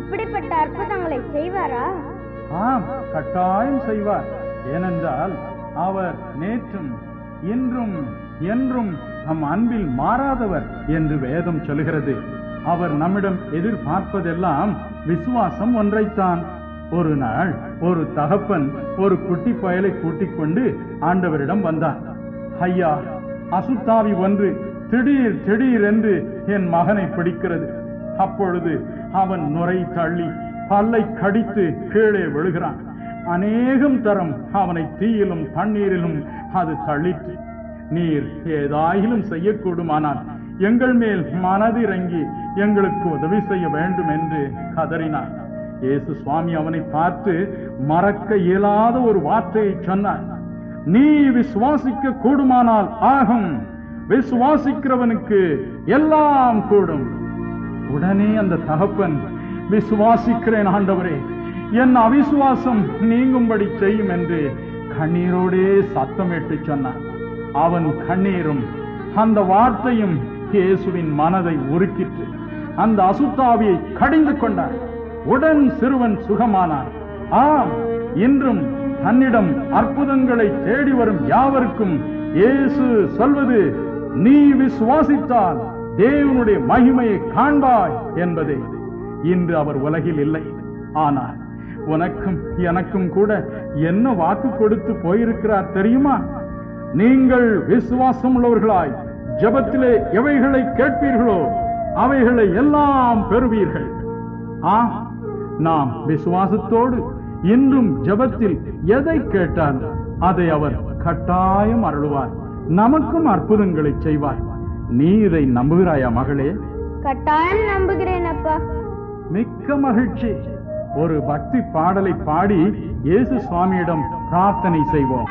இப்படிப்பட்ட அற்புதங்களை செய்வாரா ஆம் கட்டாயம் செய்வார் ஏனென்றால் அவர் நேற்றும் இன்றும் என்றும் நம் அன்பில் மாறாதவர் என்று வேதம் சொல்கிறது அவர் நம்மிடம் எதிர்பார்ப்பதெல்லாம் விசுவாசம் ஒன்றைத்தான் ஒரு நாள் ஒரு தகப்பன் ஒரு குட்டி பயலை கூட்டிக் கொண்டு ஆண்டவரிடம் வந்தார் ஐயா அசுத்தாவி ஒன்று திடீர் திடீர் என்று என் மகனை பிடிக்கிறது அப்பொழுது அவன் நுரை தள்ளி பல்லை கடித்து கீழே விழுகிறான் அநேகம் தரம் அவனை தீயிலும் தண்ணீரிலும் அது தள்ளிற்று நீர் ஏதாயிலும் செய்யக்கூடுமானால் எங்கள் மேல் மனதிறங்கி எங்களுக்கு உதவி செய்ய வேண்டும் என்று கதறினார் இயேசு சுவாமி அவனை பார்த்து மறக்க இயலாத ஒரு வார்த்தையை சொன்னார் நீ விசுவாசிக்க கூடுமானால் ஆகும் விசுவாசிக்கிறவனுக்கு எல்லாம் கூடும் உடனே அந்த தகப்பன் விசுவாசிக்கிறேன் ஆண்டவரே என் அவிசுவாசம் நீங்கும்படி செய்யும் என்று கண்ணீரோடே சத்தமிட்டு சொன்னான் அவன் கண்ணீரும் அந்த வார்த்தையும் இயேசுவின் மனதை உருக்கிற்று அந்த அசுத்தாவியை கடிந்து கொண்டார் உடன் சிறுவன் சுகமானான் ஆம் இன்றும் தன்னிடம் அற்புதங்களை தேடி வரும் யாவருக்கும் இயேசு சொல்வது நீ விசுவாசித்தால் தேவனுடைய மகிமையை காண்பாய் என்பதே இன்று அவர் உலகில் இல்லை ஆனால் உனக்கும் எனக்கும் கூட என்ன வாக்கு கொடுத்து போயிருக்கிறார் தெரியுமா நீங்கள் விசுவாசம் உள்ளவர்களாய் ஜெபத்திலே எவைகளை கேட்பீர்களோ அவைகளை எல்லாம் பெறுவீர்கள் ஆ நாம் விசுவாசத்தோடு இன்றும் ஜெபத்தில் எதை கேட்டால் அதை அவர் கட்டாயம் அருளுவார் நமக்கும் அற்புதங்களை செய்வார் நீ இதை நம்புகிறாயா மகளே கட்டாயம் நம்புகிறேன் அப்பா மிக்க மகிழ்ச்சி ஒரு பக்தி பாடலை பாடி இயேசு சுவாமியிடம் பிரார்த்தனை செய்வோம்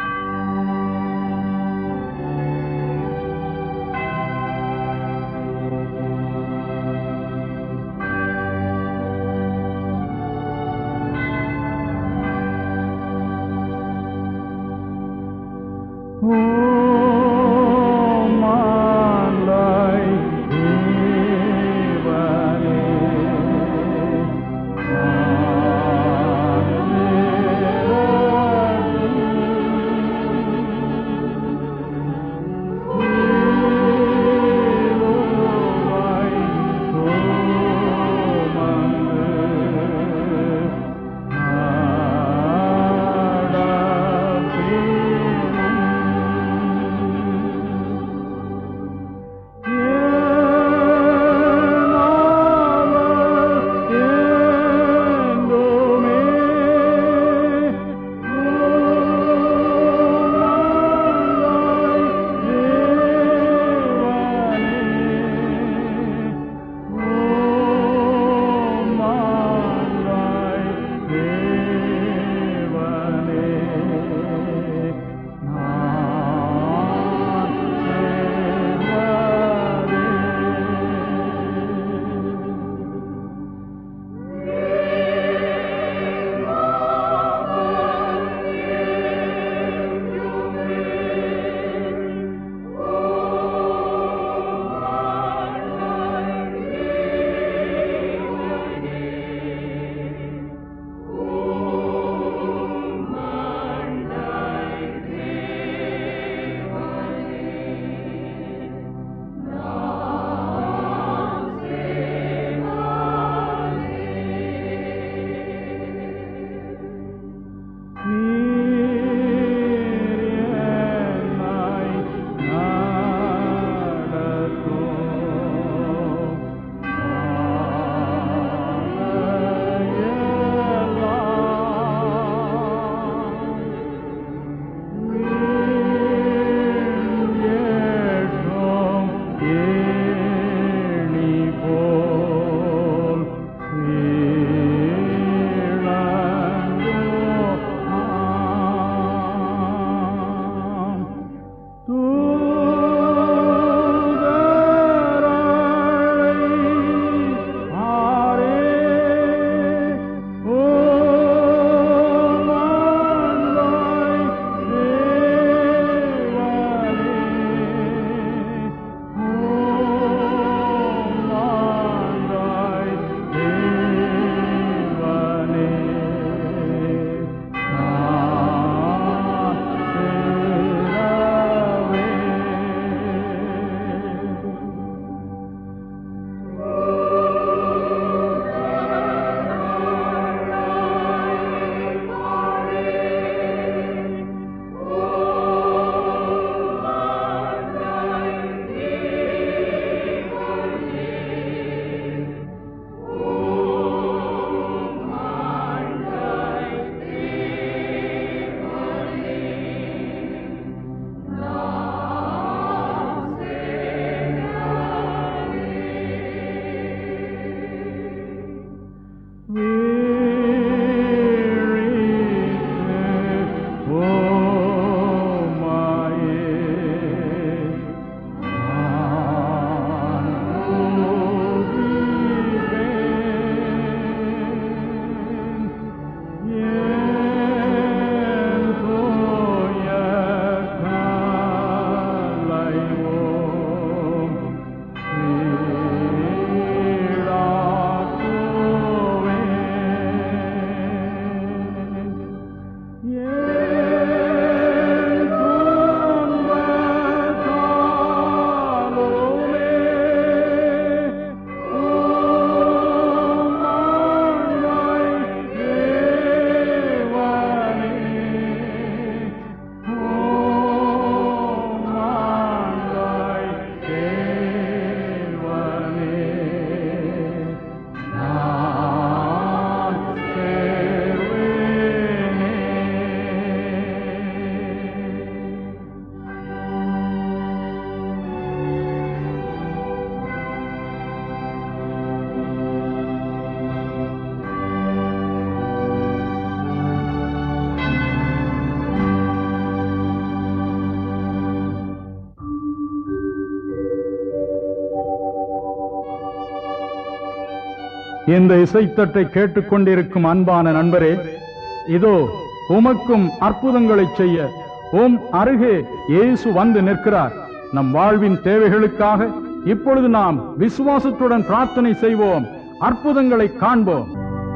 இந்த இசைத்தட்டை கேட்டுக்கொண்டிருக்கும் அன்பான நண்பரே இதோ உமக்கும் அற்புதங்களை செய்ய உம் அருகே இயேசு வந்து நிற்கிறார் நம் வாழ்வின் தேவைகளுக்காக இப்பொழுது நாம் விசுவாசத்துடன் பிரார்த்தனை செய்வோம் அற்புதங்களை காண்போம்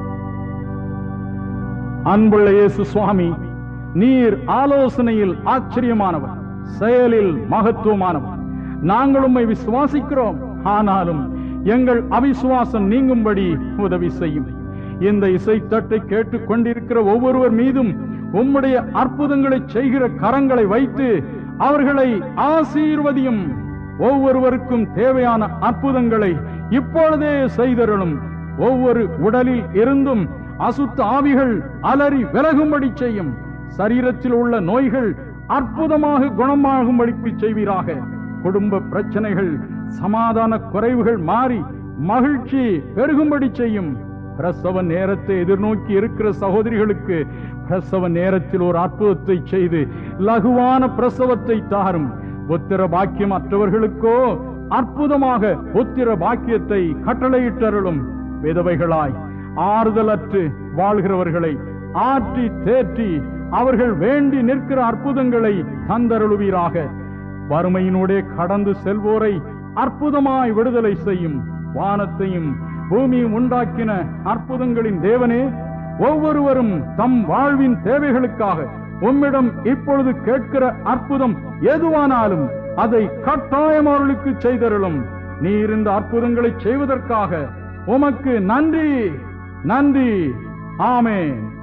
அன்புள்ள இயேசு சுவாமி நீர் ஆலோசனையில் ஆச்சரியமானவர் செயலில் மகத்துவமானவர் நாங்கள் உம்மை விசுவாசிக்கிறோம் ஆனாலும் எங்கள் அவிசுவாசம் நீங்கும்படி உதவி செய்யும் இந்த இசைத்தட்டை கேட்டுக் கொண்டிருக்கிற ஒவ்வொருவர் மீதும் உம்முடைய அற்புதங்களை செய்கிற கரங்களை வைத்து அவர்களை ஆசீர்வதியும் ஒவ்வொருவருக்கும் தேவையான அற்புதங்களை இப்பொழுதே செய்தருளும் ஒவ்வொரு உடலில் இருந்தும் அசுத்த ஆவிகள் அலறி விலகும்படி செய்யும் சரீரத்தில் உள்ள நோய்கள் அற்புதமாக குணமாகும்படிக்கு செய்வீராக குடும்ப பிரச்சனைகள் சமாதான குறைவுகள் மாறி மகிழ்ச்சி பெருகும்படி செய்யும் பிரசவ நேரத்தை எதிர்நோக்கி இருக்கிற சகோதரிகளுக்கு பிரசவ நேரத்தில் ஒரு அற்புதத்தை செய்து லகுவான பிரசவத்தை தாரும் புத்திர பாக்கியம் அற்றவர்களுக்கோ அற்புதமாக புத்திர பாக்கியத்தை கட்டளையிட்டருளும் விதவைகளாய் ஆறுதலற்று வாழ்கிறவர்களை ஆற்றி தேற்றி அவர்கள் வேண்டி நிற்கிற அற்புதங்களை தந்தருளுவீராக வறுமையினூடே கடந்து செல்வோரை அற்புதமாய் விடுதலை செய்யும் வானத்தையும் பூமியும் உண்டாக்கின அற்புதங்களின் தேவனே ஒவ்வொருவரும் தம் வாழ்வின் தேவைகளுக்காக உம்மிடம் இப்பொழுது கேட்கிற அற்புதம் எதுவானாலும் அதை கட்டாயம் அவர்களுக்கு செய்தருளும் நீர் இந்த அற்புதங்களை செய்வதற்காக உமக்கு நன்றி நன்றி ஆமென்